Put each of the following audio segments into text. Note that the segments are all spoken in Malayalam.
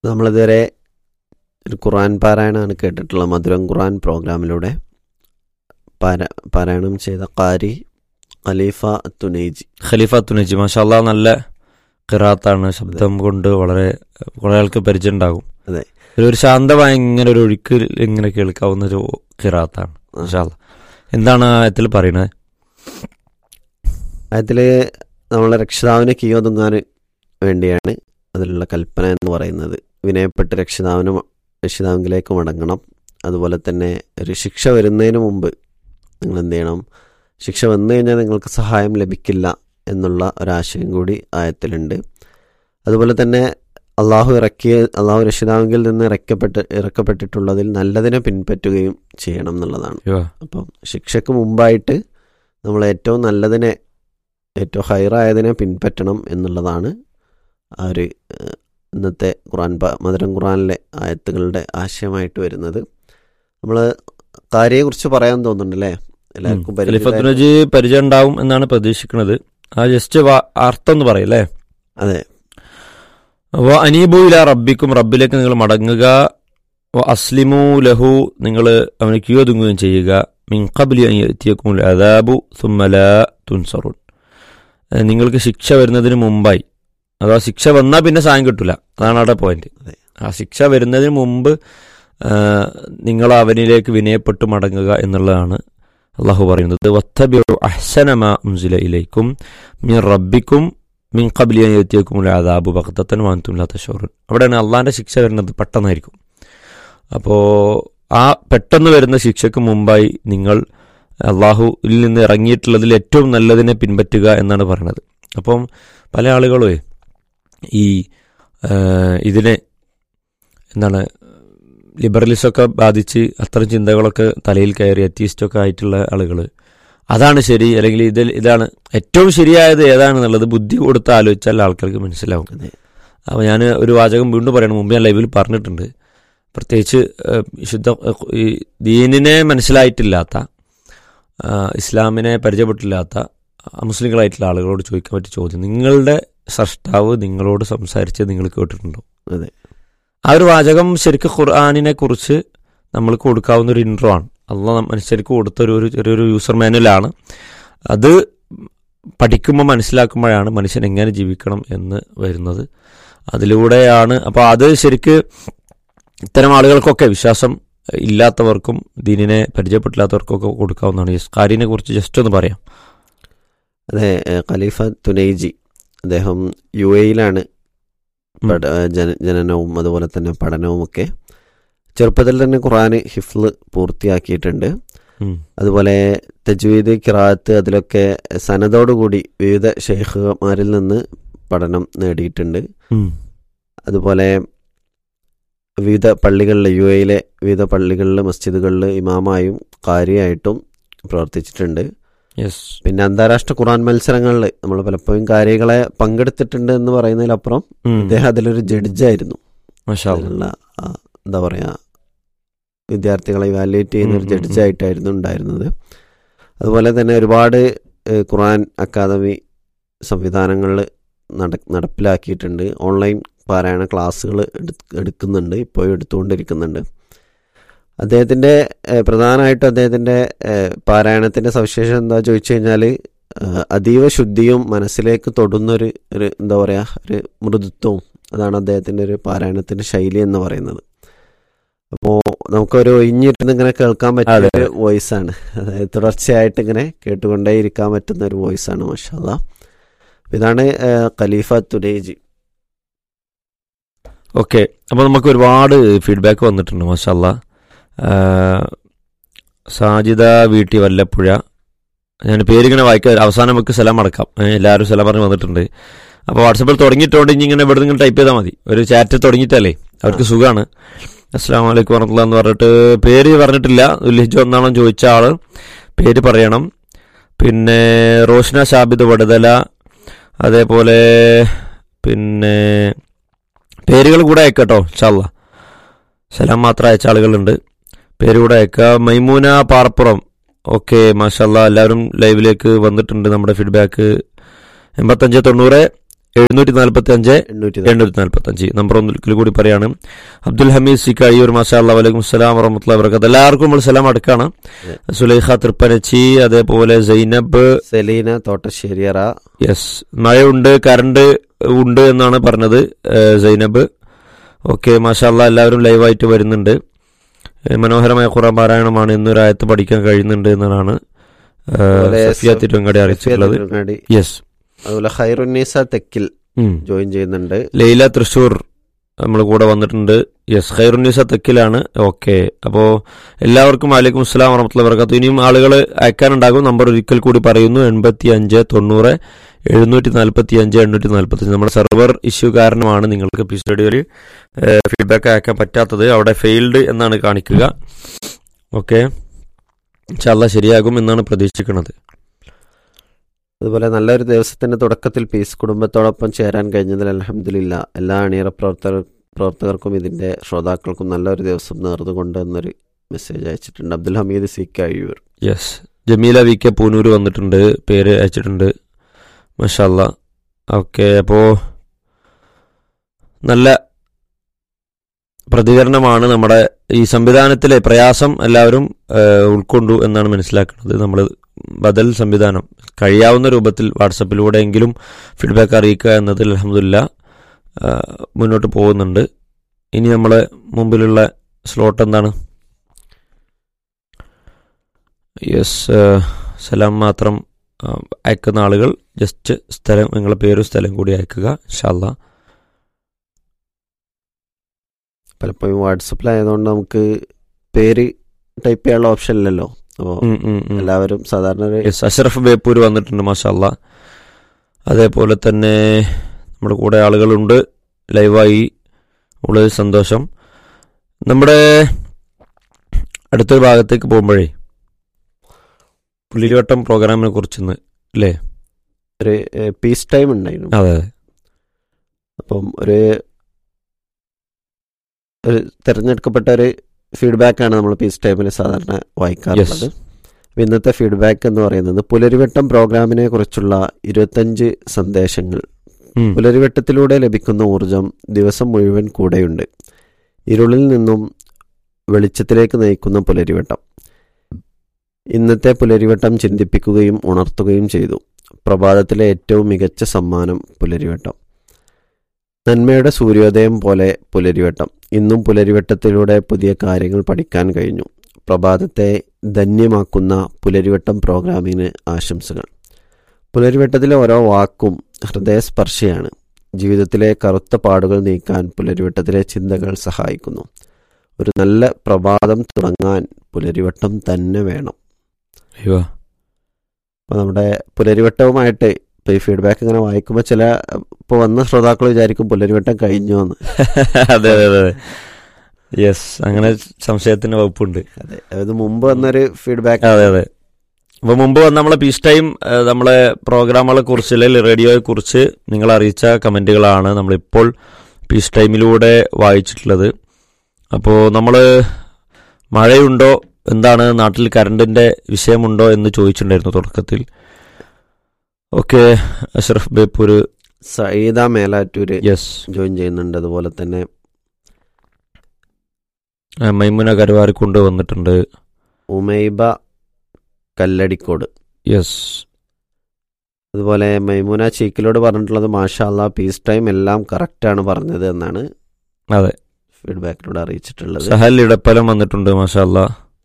നമ്മളിതുവരെ ഒരു ഖുർആൻ പാരായണമാണ് കേട്ടിട്ടുള്ളത് മധുരം ഖുർആൻ പ്രോഗ്രാമിലൂടെ പാര പാരായണം ചെയ്ത ഖാരി ഖലീഫ തുനൈജി ഖലീഫ തുനജി മാഷാല്ല നല്ല ഖിറാത്താണ് ശബ്ദം കൊണ്ട് വളരെ കുറെ ആൾക്ക് പരിചയം ഉണ്ടാകും അതെ. ഒരു- ഒരു ശാന്തമായ ഇങ്ങനെ ഒരു ഒഴുക്ക് ഇങ്ങനെ കേൾക്കാവുന്ന ഒരു ഖിറാത്താണ് മാഷാല്ല എന്താണ് ഇതിൽ പറയുന്നത് അതിൽ നമ്മളെ രക്ഷിതാവിനെ കീയൊതുങ്ങാൻ വേണ്ടിയാണ് അതിലുള്ള കൽപ്പന എന്ന് പറയുന്നത് വിനയപ്പെട്ട് രക്ഷിതാവിന് മ- രക്ഷിതാവിലേക്ക് മടങ്ങണം അതുപോലെ തന്നെ ഒരു ശിക്ഷ വരുന്നതിന് മുമ്പ് നിങ്ങൾ എന്ത് ചെയ്യണം ശിക്ഷ വന്നു കഴിഞ്ഞാൽ നിങ്ങൾക്ക് സഹായം ലഭിക്കില്ല എന്നുള്ള ഒരാശയം കൂടി ആയത്തിലുണ്ട് അതുപോലെ തന്നെ അള്ളാഹു ഇറക്കിയ അള്ളാഹു രക്ഷിതാവിങ്കിൽ നിന്ന് ഇറക്കപ്പെട്ട് ഇറക്കപ്പെട്ടിട്ടുള്ളതിൽ നല്ലതിനെ പിൻപറ്റുകയും ചെയ്യണം എന്നുള്ളതാണ് അപ്പം ശിക്ഷയ്ക്ക് മുമ്പായിട്ട് നമ്മൾ ഏറ്റവും നല്ലതിനെ ഏറ്റവും ഹൈറായതിനെ പിൻപറ്റണം എന്നുള്ളതാണ് ആ ഒരു ഏഹ്, ഇന്നത്തെ ഖുറാൻ പ- മധുരം ഖുറാനിലെ ആയത്തുകളുടെ ആശയമായിട്ട് വരുന്നത് നമ്മൾ കാര്യയെക്കുറിച്ച് പറയാൻ തോന്നുന്നുണ്ട് അല്ലേ എല്ലാവർക്കും ഖലീഫ പരിചിതമായ- തുനജി പരിചയം ഉണ്ടാവും എന്നാണ് പ്രതീക്ഷിക്കുന്നത് ആ ജസ്റ്റ് അർത്ഥം ഒന്ന് പറയല്ലേ അതെ വ അനീബു ഇല റബ്ബിക്കും റബ്ബിലേക്ക് നിങ്ങൾ മടങ്ങുക വ അസ്ലിമു ലഹു നിങ്ങൾ അവന് കീയൊതുങ്ങുകയും ചെയ്യുക മിൻ ഖബ്ലി അൻ യഅതിയകുമുൽ അദാബു സുമ്മ ലാ തുൻസറുൻ ഏഹ് നിങ്ങൾക്ക് ശിക്ഷ വരുന്നതിന് മുമ്പായി അഥവാ ശിക്ഷ വന്നാൽ പിന്നെ സാധനം കിട്ടില്ല അതാണ് അവിടെ പോയിന്റ് അതെ. ആ ശിക്ഷ വരുന്നതിന് മുമ്പ് ഏഹ് നിങ്ങൾ അവനിലേക്ക് വിനയപ്പെട്ടു മടങ്ങുക എന്നുള്ളതാണ് അള്ളാഹു പറയുന്നത് വത്തബിഉ അഹ്സന മാ ഉൻസില ഇലൈക്കും മിൻ റബ്ബിക്കും മിൻ ഖബ്ലി അൻ യഅതിയകുമുൽ അദാബു ബഗ്തത്തൻ വഅൻതും ലാ തശഊറുൻ അവിടെയാണ് അള്ളാഹിന്റെ ശിക്ഷ വരുന്നത് പെട്ടെന്നായിരിക്കും അപ്പോൾ ആ പെട്ടെന്ന് വരുന്ന ശിക്ഷയ്ക്ക് മുമ്പായി നിങ്ങൾ അള്ളാഹുവിൽ നിന്ന് ഇറങ്ങിയിട്ടുള്ളതിൽ ഏറ്റവും നല്ലതിനെ പിൻപറ്റുക എന്നാണ് പറയുന്നത് അപ്പം പല ആളുകളും ഈ ആ, ഇതിനെ എന്താണ് ലിബറലിസമൊക്കെ ബാധിച്ച് അത്തരം ചിന്തകളൊക്കെ തലയിൽ കയറി അത്യീസ്റ്റൊക്കെ ആയിട്ടുള്ള ആളുകൾ അതാണ് ശരി അല്ലെങ്കിൽ ഇതിൽ ഇതാണ് ഏറ്റവും ശരിയായത് ഏതാണെന്നുള്ളത് ബുദ്ധി കൊടുത്ത് ആലോചിച്ചാൽ ആൾക്കാർക്ക് മനസ്സിലാവും അതെ അപ്പോൾ ഞാൻ ഒരു വാചകം വീണ്ടും പറയണം മുമ്പ് ഞാൻ ലൈവിൽ പറഞ്ഞിട്ടുണ്ട് പ്രത്യേകിച്ച് ഏഹ്, വിശുദ്ധ ഏഹ്, ഈ ദീനിനെ മനസ്സിലായിട്ടില്ലാത്ത ആ, ഇസ്ലാമിനെ പരിചയപ്പെട്ടില്ലാത്ത മുസ്ലിങ്ങളായിട്ടുള്ള ആളുകളോട് ചോദിക്കാൻ പറ്റിയ ചോദ്യം നിങ്ങളുടെ സൃഷ്ടാവ് നിങ്ങളോട് സംസാരിച്ച് നിങ്ങൾ കേട്ടിട്ടുണ്ടോ അതെ ആ ഒരു വാചകം ശരിക്കും ഖുർആാനിനെ കുറിച്ച് നമ്മൾ കൊടുക്കാവുന്ന ഒരു ഇൻട്രോ ആണ് അല്ല മനുഷ്യർക്ക് കൊടുത്ത ഒരു ഒരു ചെറിയൊരു യൂസർ മാനുവലാണ് അത് പഠിക്കുമ്പോൾ മനസ്സിലാക്കുമ്പോഴാണ് മനുഷ്യൻ എങ്ങനെ ജീവിക്കണം എന്ന് വരുന്നത് അതിലൂടെയാണ് അപ്പോൾ അത് ശരിക്ക് ഇത്തരം ആളുകൾക്കൊക്കെ വിശ്വാസം ഇല്ലാത്തവർക്കും ദീനിനെ പരിചയപ്പെട്ടില്ലാത്തവർക്കൊക്കെ കൊടുക്കാവുന്നതാണ് ഈ കാര്യനെ കുറിച്ച് ജസ്റ്റ് ഒന്ന് പറയാം അതെ ഏഹ്, ഖലീഫ തുനൈജി അദ്ദേഹം യു എയിലാണ് പഠ- ജന ജനനവും അതുപോലെ തന്നെ പഠനവും ഒക്കെ ചെറുപ്പത്തിൽ തന്നെ ഖുറാൻ ഹിഫ്ല് പൂർത്തിയാക്കിയിട്ടുണ്ട് ഉം. അതുപോലെ തജ്വീദ് കിറാത്ത് അതിലൊക്കെ സനതോടുകൂടി വിവിധ ഷെയ്ഖുമാരിൽ നിന്ന് പഠനം നേടിയിട്ടുണ്ട് ഉം. അതുപോലെ വിവിധ പള്ളികളിൽ യു എയിലെ വിവിധ പള്ളികളിൽ മസ്ജിദുകളിൽ ഇമാമായും കാരിയായിട്ടും പ്രവർത്തിച്ചിട്ടുണ്ട് യെസ് പിന്നെ അന്താരാഷ്ട്ര ഖുറാൻ മത്സരങ്ങളിൽ നമ്മൾ പലപ്പോഴും കാര്യങ്ങളെ പങ്കെടുത്തിട്ടുണ്ട് എന്ന് പറയുന്നതിലപ്പുറം ഉം. അദ്ദേഹം അതിലൊരു ജഡ്ജായിരുന്നു മാഷാ അല്ലാ. അതിലുള്ള ആ, എന്താ പറയാ വിദ്യാർത്ഥികളെ ഇവാലുവേറ്റ് ചെയ്യുന്ന ഒരു ഉം, ഉം, ഉം. ജഡ്ജായിട്ടായിരുന്നു ഉണ്ടായിരുന്നത് അതുപോലെ തന്നെ ഒരുപാട് ഏഹ്, ഖുറാൻ അക്കാദമി സംവിധാനങ്ങളിൽ നട നടപ്പിലാക്കിയിട്ടുണ്ട് ഓൺലൈൻ പാരായണ ക്ലാസ്സുകൾ എടുക്കുന്നുണ്ട് ഇപ്പോഴും എടുത്തുകൊണ്ടിരിക്കുന്നുണ്ട് അദ്ദേഹത്തിൻ്റെ ഏഹ്, പ്രധാനമായിട്ടും അദ്ദേഹത്തിൻ്റെ ഏഹ്, പാരായണത്തിൻ്റെ സവിശേഷത എന്താ ചോദിച്ചു കഴിഞ്ഞാൽ അതീവ ശുദ്ധിയും മനസ്സിലേക്ക് തൊടുന്നൊരു ഒരു എന്താ പറയുക ഒരു മൃദുത്വവും അതാണ് അദ്ദേഹത്തിൻ്റെ ഒരു പാരായണത്തിൻ്റെ ശൈലി എന്ന് പറയുന്നത് അപ്പോൾ നമുക്കൊരു ഒഴിഞ്ഞിരുന്ന് ഇങ്ങനെ കേൾക്കാൻ പറ്റിയ അതെ. ഒരു വോയിസ് ആണ് അതായത് തുടർച്ചയായിട്ട് ഇങ്ങനെ കേട്ടുകൊണ്ടേ ഇരിക്കാൻ പറ്റുന്ന ഒരു വോയിസ് ആണ് മഷാല ഇതാണ് ഏഹ്, ഖലീഫ തുനേജി ഓക്കെ അപ്പോൾ നമുക്ക് ഒരുപാട് ഫീഡ്ബാക്ക് വന്നിട്ടുണ്ട് മാഷല്ല സാജിദ വീട്ടി വല്ലപ്പുഴ ഞാൻ പേരിങ്ങനെ വായിക്കാം അവസാനം നമുക്ക് സലാം അടക്കാം ഏ, എല്ലാവരും സലാം പറഞ്ഞ് വന്നിട്ടുണ്ട് അപ്പോൾ വാട്സപ്പിൽ തുടങ്ങിയിട്ടുണ്ട് ഇനി ഇങ്ങനെ ഇവിടെ നിങ്ങൾ ടൈപ്പ് ചെയ്താൽ മതി ഒരു ചാറ്റ് തുടങ്ങിയിട്ടല്ലേ അവർക്ക് സുഖമാണ് അസ്സാം വലൈക്കും വറഹമുല്ല എന്ന് പറഞ്ഞിട്ട് പേര് പറഞ്ഞിട്ടില്ല ലിജു എന്നാണോ ചോദിച്ച ആള് പേര് പറയണം പിന്നെ റോഷന ഷാബിദ് വടുതല അതേപോലെ പിന്നെ പേരുകൾ കൂടെ അയക്കട്ടോ ഇൻഷാല്ല സലാം മാത്രം അയച്ച ആളുകളുണ്ട് പേര് കൂടെ അയക്കുക മൈമൂന പാറപ്പുറം ഓക്കെ മാഷല്ല എല്ലാവരും ലൈവിലേക്ക് വന്നിട്ടുണ്ട് നമ്മുടെ ഫീഡ്ബാക്ക് എൺപത്തഞ്ച് തൊണ്ണൂറ് എഴുന്നൂറ്റി നാൽപ്പത്തി അഞ്ച് എണ്ണൂറ്റി എണ്ണൂറ്റി നാൽപ്പത്തി അഞ്ച് നമ്പർ ഒന്നിൽ കൂടി പറയാണ് അബ്ദുൽ ഹമീദ് സി കഴിയൂർ മാഷാ അല്ലാ വലൈക്കും സലാം വറഹമത്തുള്ള വർക്കത്ത് എല്ലാവർക്കും നമ്മൾ സലാം അടക്കാണ് സുലൈഖ തൃപ്പനച്ചി അതേപോലെ സൈനബ് സെലീന തോട്ടശ്ശേരിയറ യെസ് മഴയുണ്ട് കറണ്ട് ഉണ്ട് എന്നാണ് പറഞ്ഞത് ഏഹ് സൈനബ് ഓക്കെ മാഷാല്ല എല്ലാവരും ലൈവായിട്ട് വരുന്നുണ്ട് ഏഹ് മനോഹരമായ ഖുറാൻ പാരായണമാണ് ഇന്നൊരായത്ത് പഠിക്കാൻ കഴിയുന്നുണ്ട് എന്നാണ് ഏഹ് അതുപോലെ സഫിയ തിരുവങ്ങാടി അറിയിച്ചിട്ടുള്ളത് തിരുവങ്ങാടി. യെസ് അതുപോലെ ഹൈറുന്നീസ തെക്കിൽ ജോയിൻ ചെയ്യുന്നുണ്ട് ലൈല തൃശൂർ നമ്മൾ കൂടെ വന്നിട്ടുണ്ട് യെസ് ഖൈറുന്നീസ തെക്കിലാണ് ഓക്കെ അപ്പോൾ എല്ലാവർക്കും വലൈക്കും അസ്സലാം വറഹമത്തുള്ള വർക്കാത്തു ഇനിയും ആളുകൾ അയക്കാനുണ്ടാകും നമ്പർ ഒരിക്കൽ കൂടി പറയുന്നു എൺപത്തി അഞ്ച് തൊണ്ണൂറ് എഴുന്നൂറ്റി നാൽപ്പത്തി അഞ്ച് എണ്ണൂറ്റി നാൽപ്പത്തി അഞ്ച് നമ്മുടെ സെർവർ ഇഷ്യൂ കാരണമാണ് നിങ്ങൾക്ക് പി സ്റ്റഡിയിൽ ഫീഡ്ബാക്ക് അയക്കാൻ പറ്റാത്തത് അവിടെ ഫെയിൽഡ് എന്നാണ് കാണിക്കുക ഓക്കെ ഇൻഷാല്ലാ ശരിയാകും എന്നാണ് പ്രതീക്ഷിക്കുന്നത് അതുപോലെ നല്ലൊരു ദിവസത്തിന്റെ തുടക്കത്തിൽ പീസ് കുടുംബത്തോടൊപ്പം ചേരാൻ കഴിഞ്ഞതിൽ അലഹമില്ല എല്ലാ അണിയറ പ്രവർത്തകർ പ്രവർത്തകർക്കും ഇതിന്റെ ശ്രോതാക്കൾക്കും നല്ലൊരു ദിവസം നേർന്നുകൊണ്ട് എന്നൊരു മെസ്സേജ് അയച്ചിട്ടുണ്ട് Abdul Hameed C Kazhiyur yes Jameela V K Poonoor വന്നിട്ടുണ്ട് പേര് അയച്ചിട്ടുണ്ട് മഷാല്ല ഓക്കെ അപ്പോൾ നല്ല പ്രതികരണമാണ് നമ്മുടെ ഈ സംവിധാനത്തിലെ പ്രയാസം എല്ലാവരും ഏഹ്, ഉൾക്കൊണ്ടു എന്നാണ് മനസ്സിലാക്കുന്നത് നമ്മൾ ബദൽ സംവിധാനം കഴിയാവുന്ന രൂപത്തിൽ വാട്സപ്പിലൂടെയെങ്കിലും ഫീഡ്ബാക്ക് അറിയിക്കുക എന്നതിൽ അലഹമില്ല മുന്നോട്ട് പോകുന്നുണ്ട് ഇനി നമ്മളെ മുമ്പിലുള്ള സ്ലോട്ട് എന്താണ് യെസ് സലാം മാത്രം ആ, അയക്കുന്ന ആളുകൾ ജസ്റ്റ് സ്ഥലം നിങ്ങളുടെ പേരും സ്ഥലം കൂടി അയക്കുക ഇൻഷാല്ലാ പലപ്പോഴും വാട്സപ്പിലായതുകൊണ്ട് നമുക്ക് പേര് ടൈപ്പ് ചെയ്യാനുള്ള ഓപ്ഷൻ ഇല്ലല്ലോ അപ്പോൾ ഉം, ഉം, ഉം. എല്ലാവരും സാധാരണ ഒരു യെസ് അഷറഫ് ബേപ്പൂർ വന്നിട്ടുണ്ട് മാഷാല്ല അതേപോലെ തന്നെ നമ്മുടെ കൂടെ ആളുകളുണ്ട് ലൈവായി ഉള്ളത് സന്തോഷം നമ്മുടെ അടുത്തൊരു ഭാഗത്തേക്ക് പോകുമ്പോഴേ പുള്ളിരിവട്ടം പ്രോഗ്രാമിനെ കുറിച്ചൊന്ന് അല്ലേ ഒരു പീസ് ടൈം ഉണ്ടായിരുന്നു അതെ അതെ അപ്പം ഒരു ഒരു തിരഞ്ഞെടുക്കപ്പെട്ട ഒരു ഫീഡ്ബാക്കാണ് നമ്മൾ പീസ് ടൈമിൽ സാധാരണ വായിക്കാറുള്ളത് അപ്പൊ ഇന്നത്തെ ഫീഡ്ബാക്ക് എന്ന് പറയുന്നത് പുലരിവട്ടം പ്രോഗ്രാമിനെ കുറിച്ചുള്ള ഇരുപത്തഞ്ച് സന്ദേശങ്ങൾ ഉം. പുലരിവട്ടത്തിലൂടെ ലഭിക്കുന്ന ഊർജം ദിവസം മുഴുവൻ കൂടെയുണ്ട് ഇരുളിൽ നിന്നും വെളിച്ചത്തിലേക്ക് നയിക്കുന്ന പുലരിവട്ടം ഇന്നത്തെ പുലരിവട്ടം ചിന്തിപ്പിക്കുകയും ഉണർത്തുകയും ചെയ്തു പ്രഭാതത്തിലെ ഏറ്റവും മികച്ച സമ്മാനം പുലരിവട്ടം നന്മയുടെ സൂര്യോദയം പോലെ പുലരിവട്ടം ഇന്നും പുലരിവട്ടത്തിലൂടെ പുതിയ കാര്യങ്ങൾ പഠിക്കാൻ കഴിഞ്ഞു പ്രഭാതത്തെ ധന്യമാക്കുന്ന പുലരിവട്ടം പ്രോഗ്രാമിന് ആശംസകൾ പുലരിവട്ടത്തിലെ ഓരോ വാക്കും ഹൃദയസ്പർശിയാണ് ജീവിതത്തിലെ കറുത്ത പാടുകൾ നീക്കാൻ പുലരിവട്ടത്തിലെ ചിന്തകൾ സഹായിക്കുന്നു ഒരു നല്ല പ്രഭാതം തുടങ്ങാൻ പുലരിവട്ടം തന്നെ വേണം അയ്യോ അപ്പോൾ നമ്മുടെ പുലരിവട്ടവുമായിട്ട് ഇപ്പോൾ ഈ ഫീഡ്ബാക്ക് ഇങ്ങനെ വായിക്കുമ്പോൾ ചില ഇപ്പോൾ വന്ന ശ്രോതാക്കൾ വിചാരിക്കും പുലരിവട്ടം കഴിഞ്ഞു എന്ന് അതെ അതെ അതെ യെസ് അങ്ങനെ സംശയത്തിന് വകുപ്പുണ്ട് അതെ അതായത് മുമ്പ് വന്നൊരു ഫീഡ്ബാക്ക് അതെ അതെ അപ്പോൾ മുമ്പ് വന്ന നമ്മളെ പീസ് ടൈം ഏഹ്, നമ്മളെ പ്രോഗ്രാമുകളെ കുറിച്ച് അല്ലെങ്കിൽ റേഡിയോയെ കുറിച്ച് നിങ്ങൾ അറിയിച്ച കമൻറ്റുകളാണ് നമ്മളിപ്പോൾ പീസ് ടൈമിലൂടെ വായിച്ചിട്ടുള്ളത് അപ്പോൾ നമ്മൾ മഴയുണ്ടോ എന്താണ് നാട്ടിൽ കറണ്ടിൻ്റെ വിഷയമുണ്ടോ എന്ന് ചോദിച്ചിട്ടുണ്ടായിരുന്നു തുടക്കത്തിൽ okay Ashraf Beypore Sayyida Melattur yes join ചെയ്യുന്നുണ്ട് അതുപോലെ തന്നെ മൈമുന കരുവാരിക്കൊണ്ട് വന്നിട്ടുണ്ട് ഉമൈബ കല്ലടിക്കോട് യെസ് അതുപോലെ മൈമുന ചീക്കിലോട് പറഞ്ഞിട്ടുള്ളത് മാഷാ അല്ലാ പീസ് ടൈം എല്ലാം കറക്റ്റാണ് പറഞ്ഞത് എന്നാണ് അതെ ഫീഡ്ബാക്കിലൂടെ അറിയിച്ചിട്ടുള്ളത് സഹൽ ഇടപ്പലം വന്നിട്ടുണ്ട് മാഷല്ല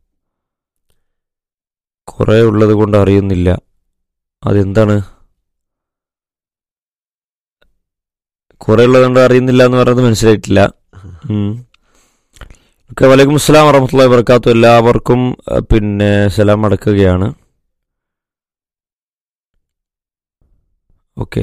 കുറെ ഉള്ളത് കൊണ്ട് അറിയുന്നില്ല അതെന്താണ് കുറെ ഉള്ളത് കൊണ്ട് അറിയുന്നില്ല എന്ന് പറയുന്നത് മനസ്സിലായിട്ടില്ല ഓക്കെ വലൈക്കും അസ്സലാം വറഹമത്തുള്ള വർക്കാത്തു എല്ലാവർക്കും അഹ്, പിന്നെ സലാം അടക്കുകയാണ് ഓക്കെ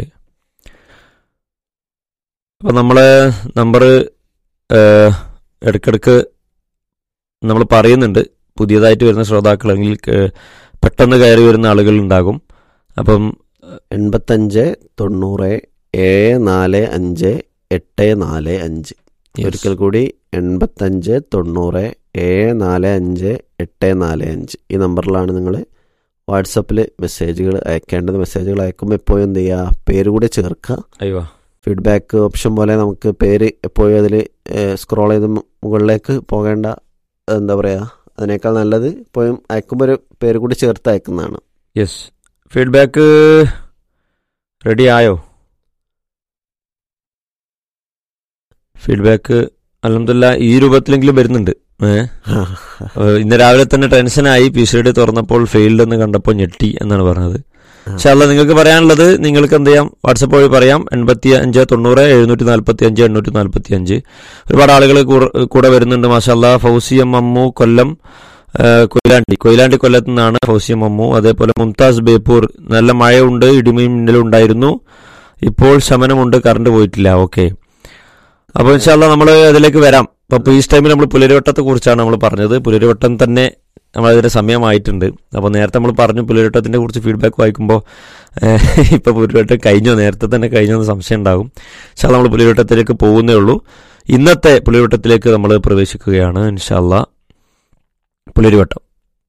അപ്പം നമ്മളെ നമ്പർ ഇടയ്ക്കിടയ്ക്ക് നമ്മൾ പറയുന്നുണ്ട് പുതിയതായിട്ട് വരുന്ന ശ്രോതാക്കൾ അല്ലെങ്കിൽ ഏഹ്, പെട്ടെന്ന് കയറി വരുന്ന ആളുകൾ ഉണ്ടാകും അപ്പം എൺപത്തഞ്ച് തൊണ്ണൂറ് ഏഴ് നാല് അഞ്ച് എട്ട് നാല് അഞ്ച് ഒരിക്കൽ കൂടി എൺപത്തഞ്ച് തൊണ്ണൂറ് ഏഴ് നാല് അഞ്ച് എട്ട് നാല് അഞ്ച് ഈ നമ്പറിലാണ് നിങ്ങൾ വാട്സപ്പിൽ മെസ്സേജുകൾ അയക്കേണ്ടത് മെസ്സേജുകൾ അയക്കുമ്പോൾ എപ്പോഴും എന്ത് ചെയ്യുക പേര് കൂടെ ചേർക്കുക അയ്യോ ഫീഡ്ബാക്ക് ഓപ്ഷൻ പോലെ നമുക്ക് പേര് എപ്പോഴും അതിൽ സ്ക്രോൾ ചെയ്ത് മു- മുകളിലേക്ക് പോകേണ്ട എന്താ പറയുക അതിനേക്കാൾ നല്ലത് എപ്പോഴും അയക്കുമ്പോൾ ഒരു പേര് കൂടി ചേർത്ത് അയക്കുന്നതാണ് യെസ് ഫീഡ്ബാക്ക് റെഡി ആയോ ഫീഡ്ബാക്ക് അലഹമില്ല ഈ രൂപത്തിലെങ്കിലും വരുന്നുണ്ട് ഏഹ് ഏഹ് ഇന്ന് രാവിലെ തന്നെ ടെൻഷനായി പി സി ഡി തുറന്നപ്പോൾ ഫെയിൽഡ് എന്ന് കണ്ടപ്പോൾ ഞെട്ടി എന്നാണ് പറഞ്ഞത് പക്ഷെ അല്ല നിങ്ങൾക്ക് പറയാനുള്ളത് നിങ്ങൾക്ക് എന്ത് ചെയ്യാം വാട്സപ്പ് വഴി പറയാം എൺപത്തി അഞ്ച് തൊണ്ണൂറ് എഴുന്നൂറ്റി നാൽപ്പത്തി അഞ്ച് എണ്ണൂറ്റി നാൽപ്പത്തി അഞ്ച് ഒരുപാട് ആളുകൾ കൂടെ- കൂടെ വരുന്നുണ്ട് മാഷല്ല ഫൗസിയം മമ്മു കൊല്ലം ഏഹ് കൊയിലാണ്ടി കൊയിലാണ്ടി കൊല്ലത്തു നിന്നാണ് ഫൗസിയം മമ്മു അതേപോലെ മുംതാസ് ബേപ്പൂർ നല്ല മഴയുണ്ട് ഇടിമിയും മിന്നലും ഉണ്ടായിരുന്നു ഇപ്പോൾ ശമനമുണ്ട് കറണ്ട് പോയിട്ടില്ല ഓക്കെ അപ്പോൾ ഇൻഷാല്ല നമ്മൾ അതിലേക്ക് വരാം അപ്പോൾ ഈ ടൈമിൽ നമ്മൾ പുലരിവട്ടത്തെ കുറിച്ചാണ് നമ്മൾ പറഞ്ഞത് പുലരിവട്ടം തന്നെ നമ്മളതിൻ്റെ സമയമായിട്ടുണ്ട് അപ്പോൾ നേരത്തെ നമ്മൾ പറഞ്ഞു പുലരിവട്ടത്തിനെ കുറിച്ച് ഫീഡ്ബാക്ക് വായിക്കുമ്പോൾ ഇപ്പോൾ പുലരിവട്ടം കഴിഞ്ഞോ നേരത്തെ തന്നെ കഴിഞ്ഞോ എന്ന് സംശയം ഉണ്ടാകും ഇൻഷാല്ല നമ്മൾ പുലരിവട്ടത്തിലേക്ക് പോകുന്നേ ഉള്ളൂ ഇന്നത്തെ പുലരിവട്ടത്തിലേക്ക് നമ്മൾ പ്രവേശിക്കുകയാണ് ഇൻഷാല്ല പുലരിവട്ടം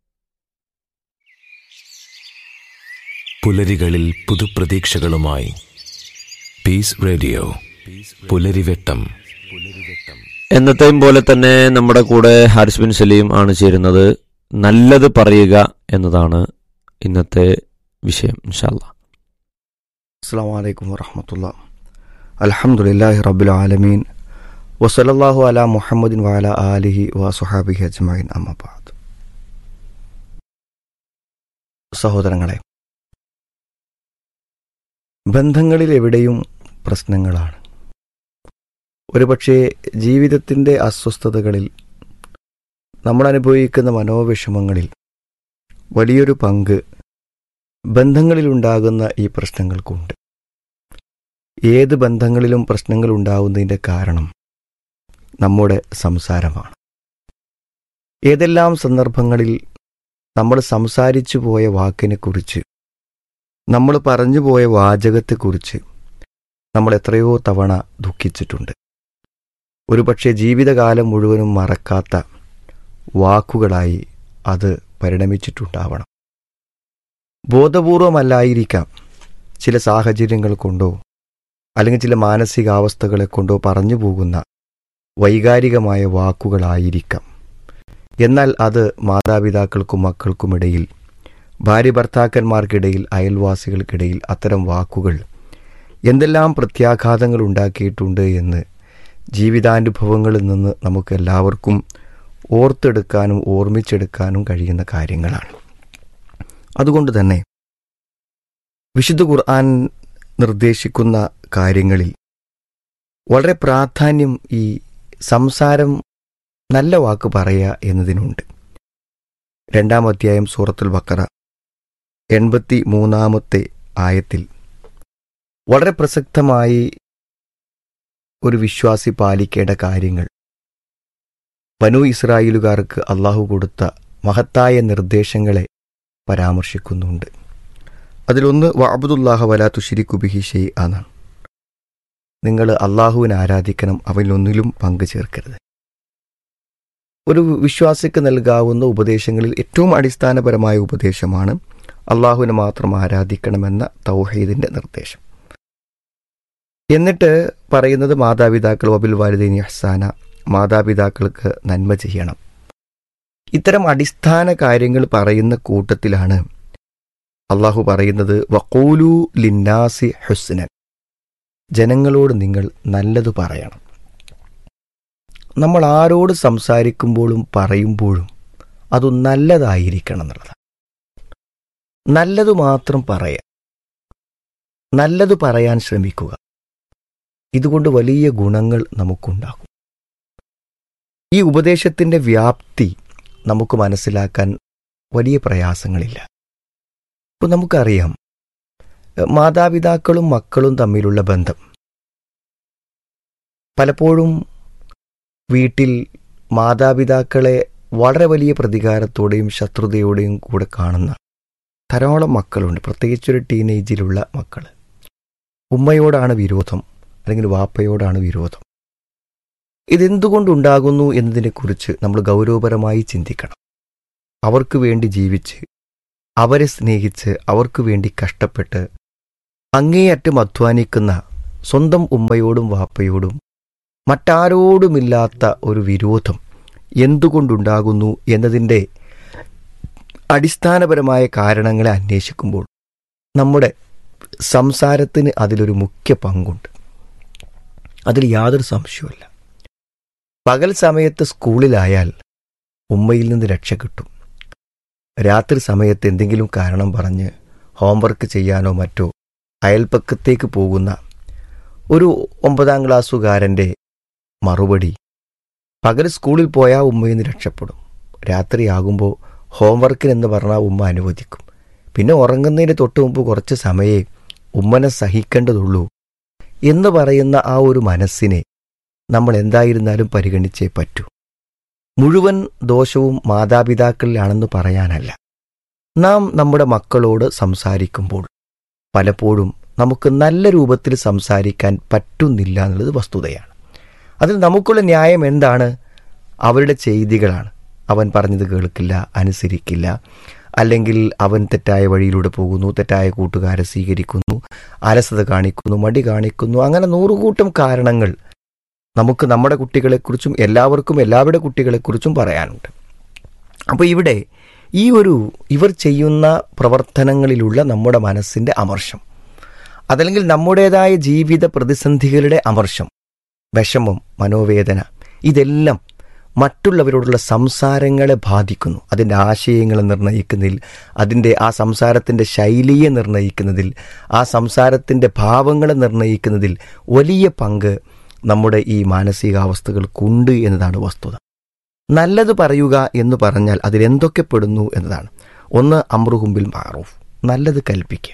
പുലരികളിൽ പുതുപ്രതീക്ഷകളുമായി പീസ് റേഡിയോ പുലരിവെട്ടം എന്നത്തെയും പോലെ തന്നെ നമ്മുടെ കൂടെ ഹാരിസ് ബിൻ സലീം ആണ് ചേരുന്നത് നല്ലത് പറയുക എന്നതാണ് ഇന്നത്തെ വിഷയം ഇൻഷാല്ല അസ്സാം വലൈക്കും വറഹമത്തുള്ള അലഹമുല്ലാഹി റബുൽ വസലല്ലാഹു അല മുഹമ്മദിൻ വാല ആലിഹി വസുഹാബിഹി അജ്മൈൻ അമ്മബാദ് സഹോദരങ്ങളെ ബന്ധങ്ങളിൽ എവിടെയും പ്രശ്നങ്ങളാണ് ഒരുപക്ഷെ ജീവിതത്തിൻ്റെ അസ്വസ്ഥതകളിൽ നമ്മൾ അനുഭവിക്കുന്ന മനോവിഷമങ്ങളിൽ വലിയൊരു പങ്ക് ബന്ധങ്ങളിലുണ്ടാകുന്ന ഈ പ്രശ്നങ്ങൾക്കുണ്ട് ഏത് ബന്ധങ്ങളിലും പ്രശ്നങ്ങൾ ഉണ്ടാവുന്നതിൻ്റെ കാരണം നമ്മുടെ സംസാരമാണ് ഏതെല്ലാം സന്ദർഭങ്ങളിൽ നമ്മൾ സംസാരിച്ചു പോയ വാക്കിനെക്കുറിച്ച് നമ്മൾ പറഞ്ഞു പോയ വാചകത്തെക്കുറിച്ച് നമ്മൾ എത്രയോ തവണ ദുഃഖിച്ചിട്ടുണ്ട് ഒരുപക്ഷെ ജീവിതകാലം മുഴുവനും മറക്കാത്ത വാക്കുകളായി അത് പരിണമിച്ചിട്ടുണ്ടാവണം ബോധപൂർവമല്ലായിരിക്കാം ചില സാഹചര്യങ്ങൾ കൊണ്ടോ അല്ലെങ്കിൽ ചില മാനസികാവസ്ഥകളെ കൊണ്ടോ പറഞ്ഞു പോകുന്ന വൈകാരികമായ വാക്കുകളായിരിക്കാം എന്നാൽ അത് മാതാപിതാക്കൾക്കും മക്കൾക്കുമിടയിൽ ഭാര്യ ഭർത്താക്കന്മാർക്കിടയിൽ അയൽവാസികൾക്കിടയിൽ അത്തരം വാക്കുകൾ എന്തെല്ലാം പ്രത്യാഘാതങ്ങൾ ഉണ്ടാക്കിയിട്ടുണ്ട് എന്ന് ജീവിതാനുഭവങ്ങളിൽ നിന്ന് നമുക്ക് എല്ലാവർക്കും ഓർത്തെടുക്കാനും ഓർമ്മിച്ചെടുക്കാനും കഴിയുന്ന കാര്യങ്ങളാണ് അതുകൊണ്ട് തന്നെ വിശുദ്ധ ഖുർആൻ നിർദ്ദേശിക്കുന്ന കാര്യങ്ങളിൽ വളരെ പ്രാധാന്യം ഈ സംസാരം നല്ല വാക്ക് പറയുക എന്നതിനുണ്ട് രണ്ടാം അധ്യായം സൂറത്തുൽ ബക്കറ എൺപത്തി മൂന്നാമത്തെ ആയത്തിൽ വളരെ പ്രസക്തമായി ഒരു വിശ്വാസി പാലിക്കേണ്ട കാര്യങ്ങൾ ബനു ഇസ്രായേലുകാർക്ക് അള്ളാഹു കൊടുത്ത മഹത്തായ നിർദ്ദേശങ്ങളെ പരാമർശിക്കുന്നുണ്ട് അതിലൊന്ന് വഅബ്ദുല്ലാഹ വലാ തുഷിരിക്കു ബിഹി ഷെയ് ആണ് നിങ്ങൾ അള്ളാഹുവിനെ ആരാധിക്കണം അവനിലൊന്നിലും പങ്കു ചേർക്കരുത് ഒരു വിശ്വാസിക്ക് നൽകാവുന്ന ഉപദേശങ്ങളിൽ ഏറ്റവും അടിസ്ഥാനപരമായ ഉപദേശമാണ് അള്ളാഹുവിനെ മാത്രം ആരാധിക്കണമെന്ന തൗഹീദിന്റെ നിർദ്ദേശം എന്നിട്ട് പറയുന്നത് മാതാപിതാക്കൾ വബിൽ വാലിദീനി അഹ്സാന മാതാപിതാക്കൾക്ക് നന്മ ചെയ്യണം ഇത്തരം അടിസ്ഥാന കാര്യങ്ങൾ പറയുന്ന കൂട്ടത്തിലാണ് അള്ളാഹു പറയുന്നത് വക്കൂലു ലിന്നാസി ഹുസ്നൻ ജനങ്ങളോട് നിങ്ങൾ നല്ലത് പറയണം നമ്മൾ ആരോട് സംസാരിക്കുമ്പോഴും പറയുമ്പോഴും അത് നല്ലതായിരിക്കണം എന്നുള്ളതാണ് നല്ലത് മാത്രം പറയാം നല്ലത് പറയാൻ ശ്രമിക്കുക ഇതുകൊണ്ട് വലിയ ഗുണങ്ങൾ നമുക്കുണ്ടാകും ഈ ഉപദേശത്തിന്റെ വ്യാപ്തി നമുക്ക് മനസ്സിലാക്കാൻ വലിയ പ്രയാസങ്ങളില്ല ഇപ്പോൾ നമുക്കറിയാം മാതാപിതാക്കളും മക്കളും തമ്മിലുള്ള ബന്ധം പലപ്പോഴും വീട്ടിൽ മാതാപിതാക്കളെ വളരെ വലിയ പ്രതികാരത്തോടെയും ശത്രുതയോടെയും കൂടെ കാണുന്ന ധാരാളം മക്കളുണ്ട് പ്രത്യേകിച്ചൊരു ടീനേജിലുള്ള മക്കൾ ഉമ്മയോടാണ് വിരോധം അല്ലെങ്കിൽ വാപ്പയോടാണ് വിരോധം ഇതെന്തുകൊണ്ടുണ്ടാകുന്നു എന്നതിനെക്കുറിച്ച് നമ്മൾ ഗൗരവപരമായി ചിന്തിക്കണം അവർക്ക് വേണ്ടി ജീവിച്ച് അവരെ സ്നേഹിച്ച് അവർക്ക് വേണ്ടി കഷ്ടപ്പെട്ട് അങ്ങേയറ്റം അധ്വാനിക്കുന്ന സ്വന്തം ഉമ്മയോടും വാപ്പയോടും മറ്റാരോടുമില്ലാത്ത ഒരു വിരോധം എന്തുകൊണ്ടുണ്ടാകുന്നു എന്നതിൻ്റെ അടിസ്ഥാനപരമായ കാരണങ്ങളെ അന്വേഷിക്കുമ്പോൾ നമ്മുടെ സംസാരത്തിന് അതിലൊരു മുഖ്യ പങ്കുണ്ട് അതിൽ യാതൊരു സംശയവുമില്ല പകൽ സമയത്ത് സ്കൂളിലായാൽ ഉമ്മയിൽ നിന്ന് രക്ഷ കിട്ടും രാത്രി സമയത്ത് എന്തെങ്കിലും കാരണം പറഞ്ഞ് ഹോംവർക്ക് ചെയ്യാനോ മറ്റോ അയൽപ്പക്കത്തേക്ക് പോകുന്ന ഒരു ഒമ്പതാം ക്ലാസ്സുകാരൻ്റെ മറുപടി പകൽ സ്കൂളിൽ പോയാൽ ഉമ്മയിൽ നിന്ന് രക്ഷപ്പെടും രാത്രിയാകുമ്പോൾ ഹോംവർക്കിനെന്ന് പറഞ്ഞാൽ ഉമ്മ അനുവദിക്കും പിന്നെ ഉറങ്ങുന്നതിന് തൊട്ട് മുമ്പ് കുറച്ച് സമയേ ഉമ്മനെ സഹിക്കേണ്ടതുള്ളൂ എന്ന് പറയുന്ന ആ ഒരു മനസ്സിനെ നമ്മൾ എന്തായിരുന്നാലും പരിഗണിച്ചേ പറ്റൂ മുഴുവൻ ദോഷവും മാതാപിതാക്കളിലാണെന്ന് പറയാനല്ല നാം നമ്മുടെ മക്കളോട് സംസാരിക്കുമ്പോൾ പലപ്പോഴും നമുക്ക് നല്ല രൂപത്തിൽ സംസാരിക്കാൻ പറ്റുന്നില്ല എന്നുള്ളത് വസ്തുതയാണ് അതിൽ നമുക്കുള്ള ന്യായം എന്താണ് അവരുടെ ചെയ്തികളാണ് അവൻ പറഞ്ഞത് കേൾക്കില്ല അനുസരിക്കില്ല അല്ലെങ്കിൽ അവൻ തെറ്റായ വഴിയിലൂടെ പോകുന്നു തെറ്റായ കൂട്ടുകാരെ സ്വീകരിക്കുന്നു അലസത കാണിക്കുന്നു മടി കാണിക്കുന്നു അങ്ങനെ നൂറുകൂട്ടം കാരണങ്ങൾ നമുക്ക് നമ്മുടെ കുട്ടികളെക്കുറിച്ചും എല്ലാവർക്കും എല്ലാവരുടെ കുട്ടികളെക്കുറിച്ചും പറയാനുണ്ട് അപ്പോൾ ഇവിടെ ഈ ഒരു ഇവർ ചെയ്യുന്ന പ്രവർത്തനങ്ങളിലുള്ള നമ്മുടെ മനസ്സിൻ്റെ അമർഷം അതല്ലെങ്കിൽ നമ്മുടേതായ ജീവിത പ്രതിസന്ധികളുടെ അമർഷം വിഷമം മനോവേദന ഇതെല്ലാം മറ്റുള്ളവരോടുള്ള സംസാരങ്ങളെ ബാധിക്കുന്നു അതിൻ്റെ ആശയങ്ങളെ നിർണ്ണയിക്കുന്നതിൽ അതിൻ്റെ ആ സംസാരത്തിൻ്റെ ശൈലിയെ നിർണ്ണയിക്കുന്നതിൽ ആ സംസാരത്തിൻ്റെ ഭാവങ്ങളെ നിർണ്ണയിക്കുന്നതിൽ വലിയ പങ്ക് നമ്മുടെ ഈ മാനസികാവസ്ഥകൾക്കുണ്ട് എന്നതാണ് വസ്തുത നല്ലത് പറയുക എന്ന് പറഞ്ഞാൽ അതിലെന്തൊക്കെ പെടുന്നു എന്നതാണ് ഒന്ന് അമ്രുഹുമ്പിൽ മാറൂഫ് നല്ലത് കൽപ്പിക്കുക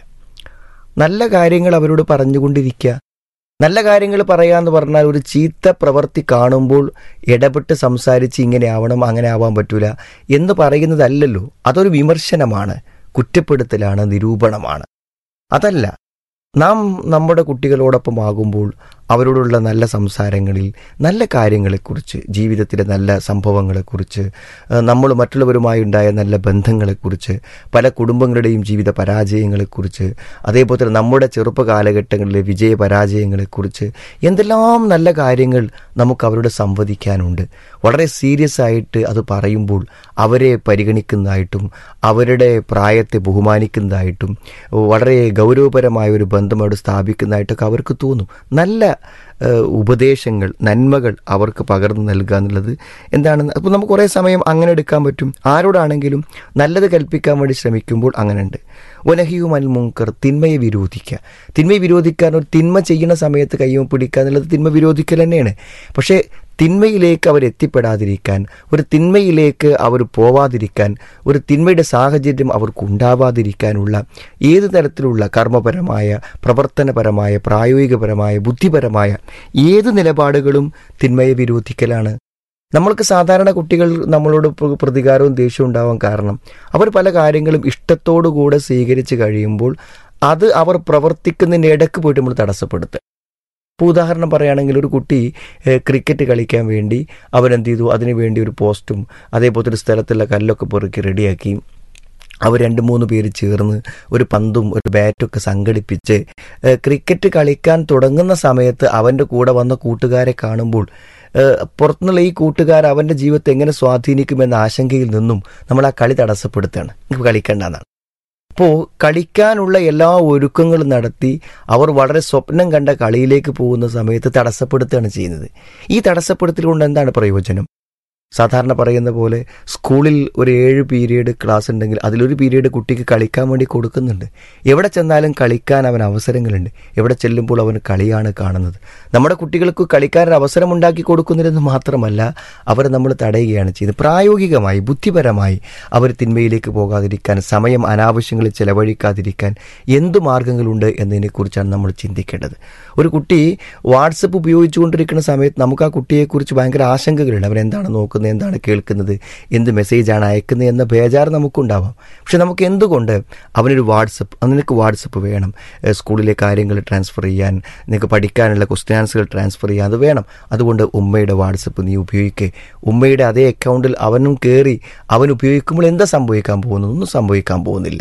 നല്ല കാര്യങ്ങൾ അവരോട് പറഞ്ഞുകൊണ്ടിരിക്കുക നല്ല കാര്യങ്ങൾ പറയാന്ന് പറഞ്ഞാൽ ഒരു ചീത്ത പ്രവൃത്തി കാണുമ്പോൾ ഇടപെട്ട് സംസാരിച്ച് ഇങ്ങനെ ആവണം അങ്ങനെ ആവാൻ പറ്റൂല എന്ന് പറയുന്നതല്ലല്ലോ അതൊരു വിമർശനമാണ് കുറ്റപ്പെടുത്തലാണ് നിരൂപണമാണ് അതല്ല നാം നമ്മുടെ കുട്ടികളോടൊപ്പം ആകുമ്പോൾ അവരോടുള്ള നല്ല സംസാരങ്ങളിൽ നല്ല കാര്യങ്ങളെക്കുറിച്ച് ജീവിതത്തിലെ നല്ല സംഭവങ്ങളെക്കുറിച്ച് നമ്മൾ മറ്റുള്ളവരുമായി ഉണ്ടായ നല്ല ബന്ധങ്ങളെക്കുറിച്ച് പല കുടുംബങ്ങളുടെയും ജീവിത പരാജയങ്ങളെക്കുറിച്ച് അതേപോലെ തന്നെ നമ്മുടെ ചെറുപ്പ കാലഘട്ടങ്ങളിലെ വിജയ പരാജയങ്ങളെക്കുറിച്ച് എന്തെല്ലാം നല്ല കാര്യങ്ങൾ നമുക്ക് അവരോട് സംവദിക്കാനുണ്ട് വളരെ സീരിയസ് ആയിട്ട് അത് പറയുമ്പോൾ അവരെ പരിഗണിക്കുന്നതായിട്ടും അവരുടെ പ്രായത്തെ ബഹുമാനിക്കുന്നതായിട്ടും വളരെ ഗൗരവപരമായ ഒരു ബന്ധം അവിടെ സ്ഥാപിക്കുന്നതായിട്ടൊക്കെ അവർക്ക് തോന്നും നല്ല ഉപദേശങ്ങൾ നന്മകൾ അവർക്ക് പകർന്നു നൽകുക എന്നുള്ളത് എന്താണെന്ന് അപ്പോൾ നമുക്ക് കുറേ സമയം അങ്ങനെ എടുക്കാൻ പറ്റും ആരോടാണെങ്കിലും നല്ലത് കൽപ്പിക്കാൻ വേണ്ടി ശ്രമിക്കുമ്പോൾ അങ്ങനെയുണ്ട് ഒനഹിയും അൽ മുങ്കർ തിന്മയെ വിരോധിക്കുക തിന്മയെ വിരോധിക്കാൻ ഒരു തിന്മ ചെയ്യുന്ന സമയത്ത് കയ്യും പിടിക്കുക എന്നുള്ളത് തിന്മ വിരോധിക്കൽ തന്നെയാണ് പക്ഷേ തിന്മയിലേക്ക് അവർ എത്തിപ്പെടാതിരിക്കാൻ ഒരു തിന്മയിലേക്ക് അവർ പോവാതിരിക്കാൻ ഒരു തിന്മയുടെ സാഹചര്യം അവർക്ക് ഉണ്ടാവാതിരിക്കാനുള്ള ഏത് തരത്തിലുള്ള കർമ്മപരമായ പ്രവർത്തനപരമായ പ്രായോഗികപരമായ ബുദ്ധിപരമായ ഏത് നിലപാടുകളും തിന്മയെ വിരോധിക്കലാണ് നമ്മൾക്ക് സാധാരണ കുട്ടികൾ നമ്മളോട് പ്രതികാരവും ദേഷ്യവും ഉണ്ടാവാൻ കാരണം അവർ പല കാര്യങ്ങളും ഇഷ്ടത്തോടുകൂടെ സ്വീകരിച്ച് കഴിയുമ്പോൾ അത് അവർ പ്രവർത്തിക്കുന്നതിൻ്റെ ഇടയ്ക്ക് പോയിട്ട് നമ്മൾ തടസ്സപ്പെടുത്തുക ഇപ്പോൾ ഉദാഹരണം പറയുകയാണെങ്കിൽ ഒരു കുട്ടി ക്രിക്കറ്റ് കളിക്കാൻ വേണ്ടി അവരെന്ത് ചെയ്തു അതിനു വേണ്ടി ഒരു പോസ്റ്റും അതേപോലത്തെ ഒരു സ്ഥലത്തുള്ള കല്ലൊക്കെ പെറുക്കി റെഡിയാക്കി അവർ രണ്ട് മൂന്ന് പേര് ചേർന്ന് ഒരു പന്തും ഒരു ബാറ്റും ഒക്കെ സംഘടിപ്പിച്ച് ക്രിക്കറ്റ് കളിക്കാൻ തുടങ്ങുന്ന സമയത്ത് അവൻ്റെ കൂടെ വന്ന കൂട്ടുകാരെ കാണുമ്പോൾ പുറത്തുനിന്നുള്ള ഈ കൂട്ടുകാർ അവൻ്റെ ജീവിതത്തെ എങ്ങനെ സ്വാധീനിക്കുമെന്ന ആശങ്കയിൽ നിന്നും നമ്മൾ ആ കളി തടസ്സപ്പെടുത്തുകയാണ് നിങ്ങൾക്ക് കളിക്കേണ്ടെന്നാണ് അപ്പോൾ കളിക്കാനുള്ള എല്ലാ ഒരുക്കങ്ങളും നടത്തി അവർ വളരെ സ്വപ്നം കണ്ട കളിയിലേക്ക് പോകുന്ന സമയത്ത് തടസ്സപ്പെടുത്തുകയാണ് ചെയ്യുന്നത് ഈ തടസ്സപ്പെടുത്തൽ കൊണ്ട് എന്താണ് പ്രയോജനം സാധാരണ പറയുന്ന പോലെ സ്കൂളിൽ ഒരു ഏഴ് പീരീഡ് ക്ലാസ് ഉണ്ടെങ്കിൽ അതിലൊരു പീരീഡ് കുട്ടിക്ക് കളിക്കാൻ വേണ്ടി കൊടുക്കുന്നുണ്ട് എവിടെ ചെന്നാലും കളിക്കാൻ അവൻ അവസരങ്ങളുണ്ട് എവിടെ ചെല്ലുമ്പോൾ അവൻ കളിയാണ് കാണുന്നത് നമ്മുടെ കുട്ടികൾക്ക് കളിക്കാൻ ഒരു അവസരം ഉണ്ടാക്കി കൊടുക്കുന്നില്ലെന്ന് മാത്രമല്ല അവരെ നമ്മൾ തടയുകയാണ് ചെയ്യുന്നത് പ്രായോഗികമായി ബുദ്ധിപരമായി അവർ തിന്മയിലേക്ക് പോകാതിരിക്കാൻ സമയം അനാവശ്യങ്ങളിൽ ചെലവഴിക്കാതിരിക്കാൻ എന്തു മാർഗങ്ങളുണ്ട് എന്നതിനെക്കുറിച്ചാണ് നമ്മൾ ചിന്തിക്കേണ്ടത് ഒരു കുട്ടി വാട്സപ്പ് ഉപയോഗിച്ചുകൊണ്ടിരിക്കുന്ന സമയത്ത് നമുക്ക് ആ കുട്ടിയെക്കുറിച്ച് ഭയങ്കര ആശങ്കകളുണ്ട് അവൻ എന്താണ് നോക്കുന്നത് എന്താണ് കേൾക്കുന്നത് എന്ത് മെസ്സേജാണ് അയക്കുന്നത് എന്ന ബേജാർ നമുക്കുണ്ടാവാം പക്ഷെ നമുക്ക് എന്തുകൊണ്ട് അവനൊരു വാട്സപ്പ് നിനക്ക് വാട്സപ്പ് വേണം സ്കൂളിലെ കാര്യങ്ങൾ ട്രാൻസ്ഫർ ചെയ്യാൻ നിനക്ക് പഠിക്കാനുള്ള ക്വസ്റ്റ്യൻ ആൻസറുകൾ ട്രാൻസ്ഫർ ചെയ്യാൻ അത് വേണം അതുകൊണ്ട് ഉമ്മയുടെ വാട്സപ്പ് നീ ഉപയോഗിക്കുക ഉമ്മയുടെ അതേ അക്കൗണ്ടിൽ അവനും കയറി അവൻ ഉപയോഗിക്കുമ്പോൾ എന്താ സംഭവിക്കാൻ പോകുന്നത് ഒന്നും സംഭവിക്കാൻ പോകുന്നില്ല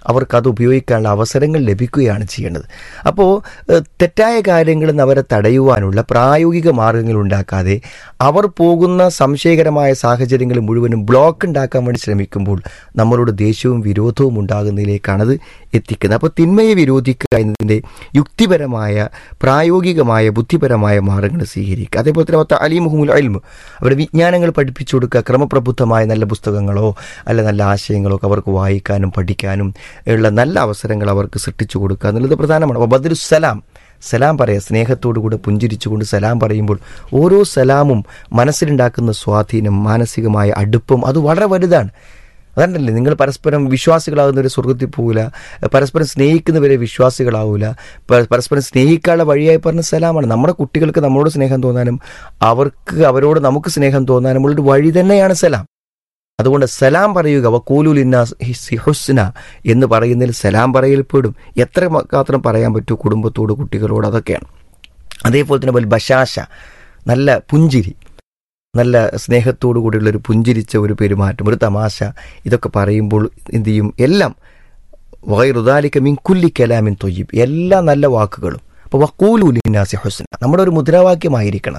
അവർക്ക് അത് ഉപയോഗിക്കാനുള്ള അവസരങ്ങൾ ലഭിക്കുകയാണ് ചെയ്യേണ്ടത് അപ്പോൾ ഏഹ്, തെറ്റായ കാര്യങ്ങളിൽ നിന്ന് അവരെ തടയുവാനുള്ള പ്രായോഗിക മാർഗങ്ങൾ ഉണ്ടാക്കാതെ അവർ പോകുന്ന സംശയകരമായ സാഹചര്യങ്ങൾ മുഴുവനും ബ്ലോക്ക് ഉണ്ടാക്കാൻ വേണ്ടി ശ്രമിക്കുമ്പോൾ നമ്മളോട് ദേഷ്യവും വിരോധവും ഉണ്ടാകുന്നതിലേക്കാണത് എത്തിക്കുന്നത് അപ്പോൾ തിന്മയെ വിരോധിക്കുക എന്നതിൻ്റെ യുക്തിപരമായ പ്രായോഗികമായ ബുദ്ധിപരമായ മാർഗങ്ങൾ സ്വീകരിക്കുക അതേപോലെ തന്നെ മൊത്തം അലിമുഹുമുൽ അൽമു അവരുടെ വിജ്ഞാനങ്ങൾ പഠിപ്പിച്ചു കൊടുക്കുക ക്രമപ്രബുദ്ധമായ നല്ല പുസ്തകങ്ങളോ അല്ല നല്ല ആശയങ്ങളോ ഒക്കെ അവർക്ക് വായിക്കാനും പഠിക്കാനും ഉള്ള നല്ല അവസരങ്ങൾ അവർക്ക് സൃഷ്ടിച്ചു കൊടുക്കുക എന്നുള്ളത് പ്രധാനമാണ് അപ്പോൾ ബദറുസലാം സലാം പറയുക സ്നേഹത്തോടു കൂടെ പുഞ്ചിരിച്ചുകൊണ്ട് സലാം പറയുമ്പോൾ ഓരോ സലാമും മനസ്സിലുണ്ടാക്കുന്ന സ്വാധീനം മാനസികമായ അടുപ്പം അത് വളരെ വലുതാണ് അതല്ലേ നിങ്ങൾ പരസ്പരം വിശ്വാസികളാകുന്നവരെ സ്വർഗത്തിൽ പോകില്ല പരസ്പരം സ്നേഹിക്കുന്നവരെ വിശ്വാസികളാവില്ല പരസ്പരം സ്നേഹിക്കാനുള്ള വഴിയായി പറഞ്ഞ സലാമാണ് നമ്മുടെ കുട്ടികൾക്ക് നമ്മളോട് സ്നേഹം തോന്നാനും അവർക്ക് അവരോട് നമുക്ക് സ്നേഹം തോന്നാനും ഉള്ളൊരു വഴി തന്നെയാണ് സലാം അതുകൊണ്ട് സലാം പറയുക വക്കൂലുലിന്ന ഹുസ്ന എന്ന് പറയുന്നതിൽ സലാം പറയൽ പെടും എത്ര മാത്രം പറയാൻ പറ്റൂ കുടുംബത്തോട് കുട്ടികളോട് അതൊക്കെയാണ് അതേപോലെ തന്നെ വൽ ബശാശ നല്ല പുഞ്ചിരി നല്ല സ്നേഹത്തോടു കൂടിയുള്ള ഒരു പുഞ്ചിരിച്ച ഒരു പെരുമാറ്റം ഒരു തമാശ ഇതൊക്കെ പറയുമ്പോൾ എന്ത് ചെയ്യും എല്ലാം വൈറുദാലിക്ക മിൻ കുല്ലി കലാമിൻ തൊയ്യബ് എല്ലാ നല്ല വാക്കുകളും അപ്പോൾ വക്കൂലുലിന്നാസി ഹുസ്ന നമ്മുടെ ഒരു മുദ്രാവാക്യമായിരിക്കണം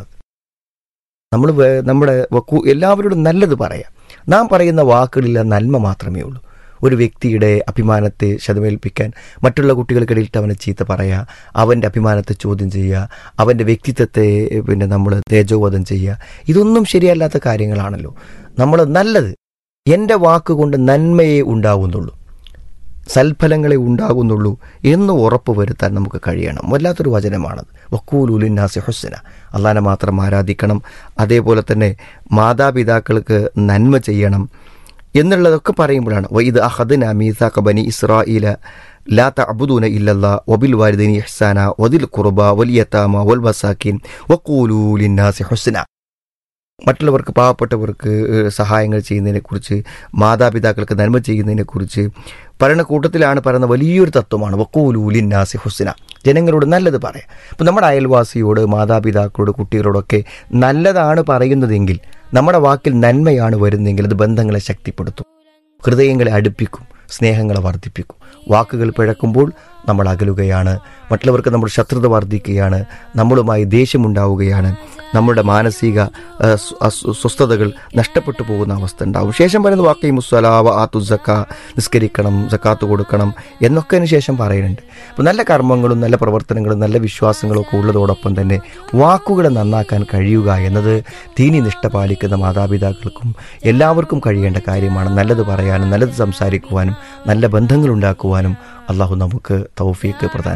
നമ്മൾ വേ- നമ്മുടെ വക്കൂ എല്ലാവരോടും നല്ലത് പറയാം നാം പറയുന്ന വാക്കുകളിൽ നന്മ മാത്രമേ ഉള്ളൂ ഒരു വ്യക്തിയുടെ അഭിമാനത്തെ ശതമേൽപ്പിക്കാൻ മറ്റുള്ള കുട്ടികൾക്കിടയിലിട്ട് അവനെ ചീത്ത പറയുക അവൻ്റെ അഭിമാനത്തെ ചോദ്യം ചെയ്യുക അവൻ്റെ വ്യക്തിത്വത്തെ പിന്നെ നമ്മൾ തേജോവധം ചെയ്യുക ഇതൊന്നും ശരിയല്ലാത്ത കാര്യങ്ങളാണല്ലോ നമ്മൾ നല്ലത് എൻ്റെ വാക്കുകൊണ്ട് നന്മയെ ഉണ്ടാകുന്നുള്ളൂ സൽഫലങ്ങളെ ഉണ്ടാകുന്നുള്ളൂ എന്ന് ഉറപ്പ് വരുത്താൻ നമുക്ക് കഴിയണം വല്ലാത്തൊരു വചനമാണത് വക്കൂലുലിന്നാസി ഹുസ്ന അള്ളാനെ മാത്രം ആരാധിക്കണം അതേപോലെ തന്നെ മാതാപിതാക്കൾക്ക് നന്മ ചെയ്യണം എന്നുള്ളതൊക്കെ പറയുമ്പോഴാണ് വൈദ് അഹദന മീസാഖ ബനി ഇസ്രായില ലാ തഅബുദൂന ഇല്ലല്ലാ വബിൽ വാലിദൈനി ഇഹ്സാന വദിൽ ഖുർബ വൽ യതാമ വൽ വസാക്കിൻ വഖൂലൂ ലിന്നാസി ഹുസ്ന മറ്റുള്ളവർക്ക് പാവപ്പെട്ടവർക്ക് ഏഹ്, സഹായങ്ങൾ ചെയ്യുന്നതിനെക്കുറിച്ച് മാതാപിതാക്കൾക്ക് നന്മ ചെയ്യുന്നതിനെക്കുറിച്ച് പറയുന്ന കൂട്ടത്തിലാണ് പറയുന്ന വലിയൊരു തത്വമാണ് വക്കൂലൂലിന്നാസി ഹുസ്ന ജനങ്ങളോട് നല്ലത് പറയാം അപ്പം നമ്മുടെ അയൽവാസിയോട് മാതാപിതാക്കളോട് കുട്ടികളോടൊക്കെ നല്ലതാണ് പറയുന്നതെങ്കിൽ നമ്മുടെ വാക്കിൽ നന്മയാണ് വരുന്നതെങ്കിൽ അത് ബന്ധങ്ങളെ ശക്തിപ്പെടുത്തും ഹൃദയങ്ങളെ അടുപ്പിക്കും സ്നേഹങ്ങളെ വർദ്ധിപ്പിക്കും വാക്കുകൾ പിഴക്കുമ്പോൾ നമ്മൾ അകലുകയാണ് മറ്റുള്ളവർക്ക് നമ്മൾ ശത്രുത വർദ്ധിക്കുകയാണ് നമ്മളുമായി ദേഷ്യമുണ്ടാവുകയാണ് നമ്മുടെ മാനസിക ആ, സ്വ- അസ്വ- സ്വസ്ഥതകൾ നഷ്ടപ്പെട്ടു പോകുന്ന അവസ്ഥ ഉണ്ടാവും ശേഷം പറയുന്ന വാക്കൈ മുസ്വലാവ ആത്തു സക്ക നിസ്കരിക്കണം സക്കാത്ത് കൊടുക്കണം എന്നൊക്കെ അതിന് ശേഷം പറയുന്നുണ്ട് അപ്പോൾ നല്ല കർമ്മങ്ങളും നല്ല പ്രവർത്തനങ്ങളും നല്ല വിശ്വാസങ്ങളും ഒക്കെ ഉള്ളതോടൊപ്പം തന്നെ വാക്കുകളെ നന്നാക്കാൻ കഴിയുക എന്നത് തീനി നിഷ്ഠ പാലിക്കുന്ന മാതാപിതാക്കൾക്കും എല്ലാവർക്കും കഴിയേണ്ട കാര്യമാണ് നല്ലത് പറയാനും നല്ലത് സംസാരിക്കുവാനും നല്ല ബന്ധങ്ങൾ ഉണ്ടാക്കുവാനും അള്ളാഹു നമുക്ക് തൗഫീക്ക് പ്രദാനം